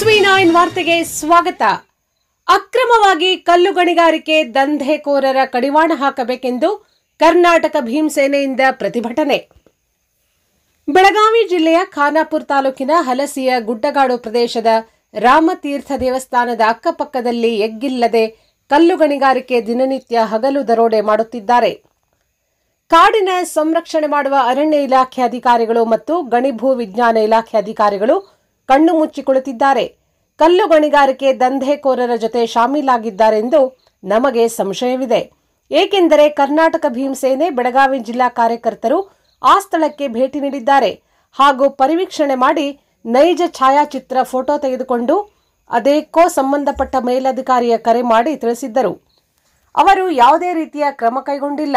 S V nine ವಾರ್ತೆಗೆ ಸ್ವಾಗತ ಅಕ್ರಮವಾಗಿ ಕಲ್ಲು ಗಣಿಗಾರಿಕೆ ದಂಧೆಕೋರರ ಕಡಿವಾಣ ಹಾಕಬೇಕೆಂದು ಕರ್ನಾಟಕ ಭೀಮಸೇನೆಯಿಂದ ಪ್ರತಿಭಟನೆ ಬೆಳಗಾವಿ ಜಿಲ್ಲೆಯ ಖಾನಾಪುರ ತಾಲೂಕಿನ ಹಲಸಿಯ ಗುಡ್ಡಗಾಡು ಪ್ರದೇಶದ ರಾಮತೀರ್ಥ ದೇವಸ್ಥಾನದ ಅಕ್ಕಪಕ್ಕದಲ್ಲಿ ಎಗ್ಗಿಲ್ಲದೆ ಕಲ್ಲು ಗಣಿಗಾರಿಕೆ ದಿನನಿತ್ಯ ಹಗಲು ದರೋಡೆ ಮಾಡುತ್ತಿದ್ದಾರೆ ಕಾಡಿನ ಸಂರಕ್ಷಣೆ ಮಾಡುವ ಅರಣ್ಯ ಇಲಾಖೆ ಅಧಿಕಾರಿಗಳು ಮತ್ತು ಗಣಿಭೂ ವಿಜ್ಞಾನ ಇಲಾಖೆ ಅಧಿಕಾರಿಗಳು ಕಣ್ಣು ಮುಚ್ಚಿ ಕುಳಿತಿದ್ದಾರೆ ಕಲ್ಲು ಗಣಿಗಾರಿಕೆ ದಂಧೆಕೋರರ ಜೊತೆ ಶಾಮೀಲಾಗಿದ್ದಾರೆಂದು ನಮಗೆ ಸಂಶಯವಿದೆ ಏಕೆಂದರೆ ಕರ್ನಾಟಕ ಭೀಮಸೇನೆ ಬೆಳಗಾವಿ ಜಿಲ್ಲಾ ಕಾರ್ಯಕರ್ತರು ಆ ಸ್ಥಳಕ್ಕೆ ಭೇಟಿ ನೀಡಿದ್ದಾರೆ ಹಾಗೂ ಪರಿವೀಕ್ಷಣೆ ಮಾಡಿ ನೈಜ ಛಾಯಾಚಿತ್ರ ಫೋಟೋ ತೆಗೆದುಕೊಂಡು ಅದೇಕೋ ಸಂಬಂಧಪಟ್ಟ ಮೇಲಧಿಕಾರಿಯ ಕರೆ ಮಾಡಿ ತಿಳಿಸಿದ್ದರು ಅವರು ಯಾವುದೇ ರೀತಿಯ ಕ್ರಮ ಕೈಗೊಂಡಿಲ್ಲ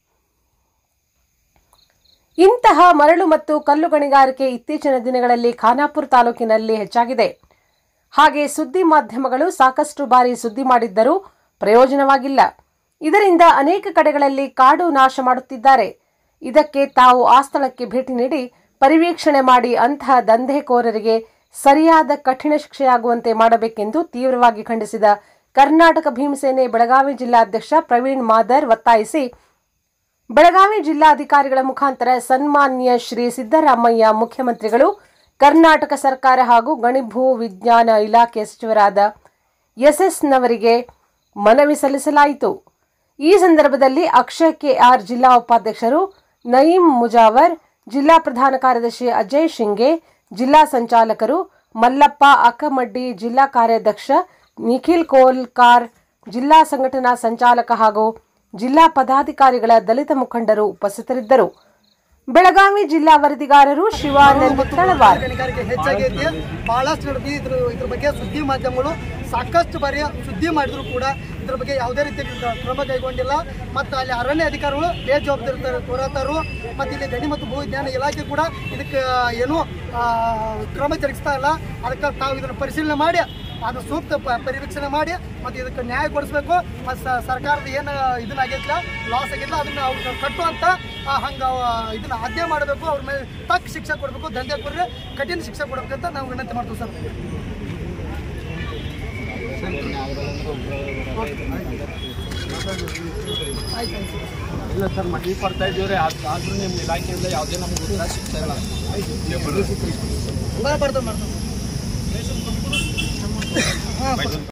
ಇಂತಹ ಮರಳು ಮತ್ತು ಕಲ್ಲು ಗಣಿಗಾರಿಕೆ ಇತ್ತೀಚಿನ ದಿನಗಳಲ್ಲಿ ಖಾನಾಪುರ ತಾಲೂಕಿನಲ್ಲಿ ಹೆಚ್ಚಾಗಿದೆ ಹಾಗೆ ಸುದ್ದಿ ಮಾಧ್ಯಮಗಳು ಸಾಕಷ್ಟು ಬಾರಿ ಸುದ್ದಿ ಮಾಡಿದ್ದರೂ ಪ್ರಯೋಜನವಾಗಿಲ್ಲ ಇದರಿಂದ ಅನೇಕ ಕಡೆಗಳಲ್ಲಿ ಕಾಡು ನಾಶ ಮಾಡುತ್ತಿದ್ದಾರೆ ಇದಕ್ಕೆ ತಾವು ಆ ಸ್ಥಳಕ್ಕೆ ಭೇಟಿ ನೀಡಿ ಪರಿವೀಕ್ಷಣೆ ಮಾಡಿ ಅಂತಹ ದಂಧೆಕೋರರಿಗೆ ಸರಿಯಾದ ಕಠಿಣ ಶಿಕ್ಷೆಯಾಗುವಂತೆ ಮಾಡಬೇಕೆಂದು ತೀವ್ರವಾಗಿ ಖಂಡಿಸಿದ ಕರ್ನಾಟಕ ಭೀಮಸೇನೆ ಬೆಳಗಾವಿ ಜಿಲ್ಲಾಧ್ಯಕ್ಷ ಪ್ರವೀಣ್ ಮಾದರ್ ಒತ್ತಾಯಿಸಿ ಬೆಳಗಾವಿ ಜಿಲ್ಲಾಧಿಕಾರಿಗಳ ಮುಖಾಂತರ ಸನ್ಮಾನ್ಯ ಶ್ರೀ ಸಿದ್ದರಾಮಯ್ಯ ಮುಖ್ಯಮಂತ್ರಿಗಳು ಕರ್ನಾಟಕ ಸರ್ಕಾರ ಹಾಗೂ ಗಣಿಭೂ ವಿಜ್ಞಾನ ಇಲಾಖೆ ಸಚಿವರಾದ ಎಸ್ಎಸ್ನವರಿಗೆ ಮನವಿ ಸಲ್ಲಿಸಲಾಯಿತು ಈ ಸಂದರ್ಭದಲ್ಲಿ ಅಕ್ಷಯ್ ಕೆಆರ್ ಜಿಲ್ಲಾ ಉಪಾಧ್ಯಕ್ಷರು ನಯೀಂ ಮುಜಾವರ್ ಜಿಲ್ಲಾ ಪ್ರಧಾನ ಕಾರ್ಯದರ್ಶಿ ಅಜಯ್ ಶಿಂಗೆ ಜಿಲ್ಲಾ ಸಂಚಾಲಕರು ಮಲ್ಲಪ್ಪ ಅಕ್ಕಮಡ್ಡಿ ಜಿಲ್ಲಾ ಕಾರ್ಯಾಧ್ಯಕ್ಷ ನಿಖಿಲ್ ಕೋಲ್ಕಾರ್ ಜಿಲ್ಲಾ ಸಂಘಟನಾ ಸಂಚಾಲಕ ಹಾಗೂ ಜಿಲ್ಲಾ ಪದಾಧಿಕಾರಿಗಳ ದಲಿತ ಮುಖಂಡರು ಉಪಸ್ಥಿತರಿದ್ದರು ಬೆಳಗಾವಿ ಜಿಲ್ಲಾ ವರದಿಗಾರರು ಶಿವಾನಂದ್ ತಳವಾರ್ ಗಣಿಗಾರಿಕೆ ಹೆಚ್ಚಾಗೈತಿ ಬಹಳಷ್ಟು ನಡೆದಿ ಇದ್ರ ಇದ್ರ ಬಗ್ಗೆ ಸುದ್ದಿ ಮಾಧ್ಯಮಗಳು ಸಾಕಷ್ಟು ಬಾರಿ ಸುದ್ದಿ ಮಾಡಿದ್ರು ಕೂಡ ಇದ್ರ ಬಗ್ಗೆ ಯಾವುದೇ ರೀತಿ ಕ್ರಮ ಕೈಗೊಂಡಿಲ್ಲ ಮತ್ತು ಅಲ್ಲಿ ಅರಣ್ಯ ಅಧಿಕಾರಿಗಳು ಬೇಜವಾಬ್ದಾರಿ ತೋರತಾರು ಮತ್ತು ಇಲ್ಲಿ ಗಣಿ ಮತ್ತು ಭೂ ವಿಜ್ಞಾನ ಇಲಾಖೆ ಕೂಡ ಇದಕ್ಕೆ ಏನೂ ಆ, ಕ್ರಮ ಜರುಗಿಸ್ತಾ ಇಲ್ಲ ಅದಕ್ಕೆ ತಾವು ಇದನ್ನು ಪರಿಶೀಲನೆ ಮಾಡಿ ಅದು ಸೂಕ್ತ ಪ- ಪರಿವೀಕ್ಷಣೆ ಮಾಡಿ ಮತ್ತು ಇದಕ್ಕೆ ನ್ಯಾಯ ಕೊಡಿಸ್ಬೇಕು ಮತ್ತು ಸರ್ಕಾರದ ಏನು ಇದನ್ನ ಆಗೈತಿಲ್ಲ ಲಾಸ್ ಆಗಿಲ್ಲ ಅದನ್ನ ಅವ್ರು ಕಟ್ಟುವಂತ ಆ, ಹಂಗ ಅವ ಇದನ್ನ ಆಜ್ಞೆ ಮಾಡಬೇಕು ಅವ್ರ ಮೇಲೆ ತಕ್ಕ ಶಿಕ್ಷೆ ಕೊಡಬೇಕು ದಂಧೆ ಕೊಡ್ರೆ ಕಠಿಣ ಶಿಕ್ಷೆ ಕೊಡ್ಬೇಕಂತ ನಾವು ವಿನಂತಿ ಮಾಡ್ತೀವಿ ಸರ್ ಆಯ್ತು ಆಯ್ತು ಇಲ್ಲ ಸರ್ ಮನವಿ ಕೊಡ್ತಾ ಇದ್ದೀವ್ರಿ ಆದ್ರೂ ನಿಮ್ಮ ಇಲಾಖೆಯಿಂದ ಯಾವುದೇ ನಮ್ಗೆ ಉತ್ತರ ಸಿಗ್ತಾ ಇಲ್ಲ ಬರ್ತಾರೆ ಮಾಡ್ತಾರೆ ಹಾಂ